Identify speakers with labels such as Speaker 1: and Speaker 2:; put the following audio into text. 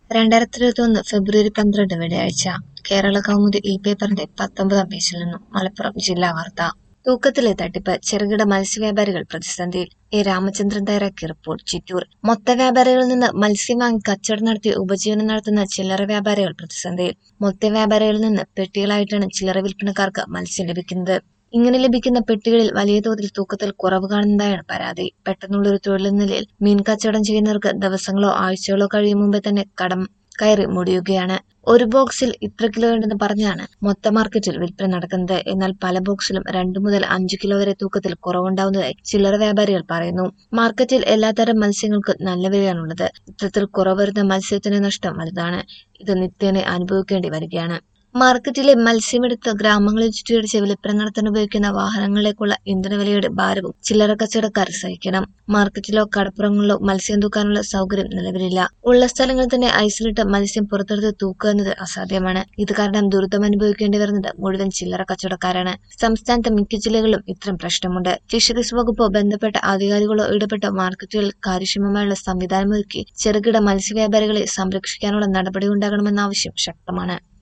Speaker 1: രണ്ടായിരത്തി ഇരുപത്തി ഒന്ന് ഫെബ്രുവരി പന്ത്രണ്ട് വെള്ളിയാഴ്ച കേരള കൗമുദി ഇ പേപ്പറിന്റെ പത്തൊമ്പതാം പേജിൽ നിന്നും മലപ്പുറം ജില്ലാ വാർത്ത തൂക്കത്തിലെ തട്ടിപ്പ് ചെറുകിട മത്സ്യവ്യാപാരികൾ പ്രതിസന്ധിയിൽ എ രാമചന്ദ്രൻ തയ്യാറാക്കിയ റിപ്പോർട്ട് ചിറ്റൂർ മൊത്ത വ്യാപാരികളിൽ നിന്ന് മത്സ്യം വാങ്ങി കച്ചവടം നടത്തി ഉപജീവനം നടത്തുന്ന ചില്ലറ വ്യാപാരികൾ പ്രതിസന്ധിയിൽ മൊത്ത വ്യാപാരികളിൽ നിന്ന് പെട്ടികളായിട്ടാണ് ചില്ലറ വിൽപ്പനക്കാർക്ക് മത്സ്യം ലഭിക്കുന്നത് ഇങ്ങനെ ലഭിക്കുന്ന പെട്ടികളിൽ വലിയ തോതിൽ തൂക്കത്തിൽ കുറവ് കാണുന്നതായാണ് പരാതി പെട്ടെന്നുള്ളൊരു തൊഴിൽ നിലയിൽ മീൻ കച്ചവടം ചെയ്യുന്നവർക്ക് ദിവസങ്ങളോ ആഴ്ചകളോ കഴിയും മുമ്പേ തന്നെ കടം കയറി മുടിയുകയാണ് ഒരു ബോക്സിൽ ഇത്ര കിലോ ഉണ്ടെന്ന് പറഞ്ഞാണ് മൊത്ത മാർക്കറ്റിൽ വിൽപ്പന നടക്കുന്നത് എന്നാൽ പല ബോക്സിലും രണ്ടു മുതൽ അഞ്ചു കിലോ വരെ തൂക്കത്തിൽ കുറവുണ്ടാവുന്നതായി ചില്ലറ വ്യാപാരികൾ പറയുന്നു മാർക്കറ്റിൽ എല്ലാത്തരം മത്സ്യങ്ങൾക്കും നല്ല വിലയാണുള്ളത് ഇത്തരത്തിൽ കുറവ് വരുന്ന മത്സ്യത്തിന്റെ നഷ്ടം വലുതാണ് ഇത് നിത്യേന അനുഭവിക്കേണ്ടി വരികയാണ് മാർക്കറ്റിലെ മത്സ്യമെടുത്ത് ഗ്രാമങ്ങളിൽ ചുറ്റിയടിച്ച് വിൽപ്പന നടത്താൻ ഉപയോഗിക്കുന്ന വാഹനങ്ങളിലേക്കുള്ള ഇന്ധനവിലയുടെ ഭാരവും ചില്ലറ കച്ചവടക്കാർ സഹിക്കണം മാർക്കറ്റിലോ കടപ്പുറങ്ങളിലോ മത്സ്യം തൂക്കാനുള്ള സൗകര്യം നിലവിലില്ല ഉള്ള സ്ഥലങ്ങളിൽ തന്നെ ഐസിലിട്ട് മത്സ്യം പുറത്തെടുത്ത് തൂക്കുക എന്നത് അസാധ്യമാണ് ഇത് കാരണം ദുരിതം അനുഭവിക്കേണ്ടി വരുന്നത് മുഴുവൻ ചില്ലറ കച്ചവടക്കാരാണ് സംസ്ഥാനത്തെ മിക്ക ജില്ലകളിലും ഇത്തരം പ്രശ്നമുണ്ട് ഫിഷറീസ് വകുപ്പോ ബന്ധപ്പെട്ട അധികാരികളോ ഇടപെട്ട മാർക്കറ്റുകളിൽ കാര്യക്ഷമമായുള്ള സംവിധാനമൊരുക്കി ചെറുകിട മത്സ്യവ്യാപാരികളെ സംരക്ഷിക്കാനുള്ള നടപടി ഉണ്ടാകണമെന്ന ആവശ്യം ശക്തമാണ്